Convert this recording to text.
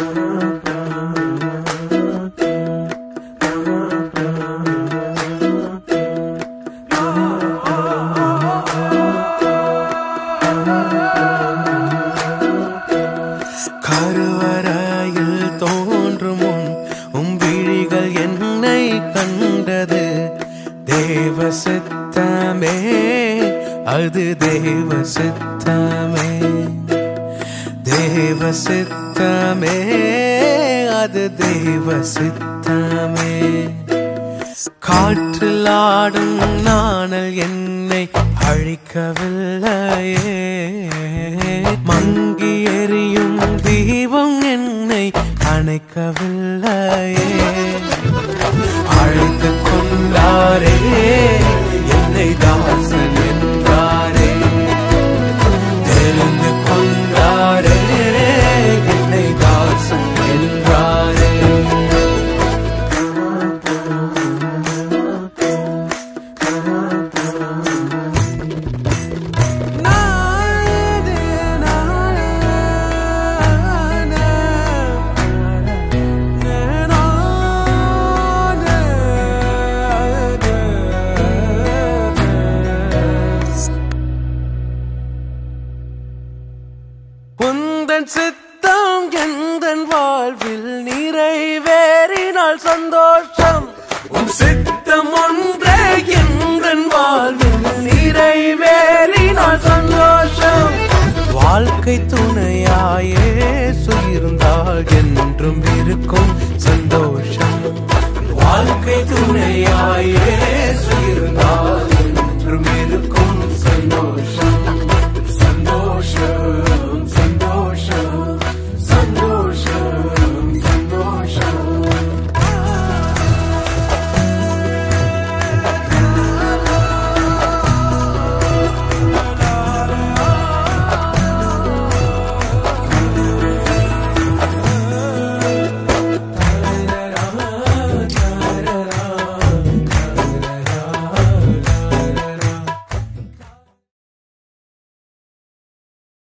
கருவறையில் தோன்றும் முன் உம் விழிகள் என்னை கண்டது தேவ சித்தமே அது தேவ சித்தமே தேவ சித்தமே அது தேவ சித்தமே காற்றில் ஆடும் நாணல் என்னை அழிக்கவில்லையே மங்கி எரியும் தீபம் என்னை அணைக்கவில்லையே அழைத்து கொண்டாரே என்னை தாசன் என்றாரே தெரிந்து கொண்டாரே என்னை தாசன் என்றாரே உந்தன் சித்தம் எந்தன் வாழ்வில் நிறைவேறினால் சந்தோஷம் உன் சித்தம் ஒன்றே எந்தன் வாழ்வில் நிறைவேறினால் சந்தோஷம் வாழ்க்கை துணையாயே சுயிருந்தால் என்றும் இருக்கும் சந்தோஷம் வாழ்க்கை துணையாயே சுயிருந்தால் என்றும் இருக்கும் சந்தோஷம்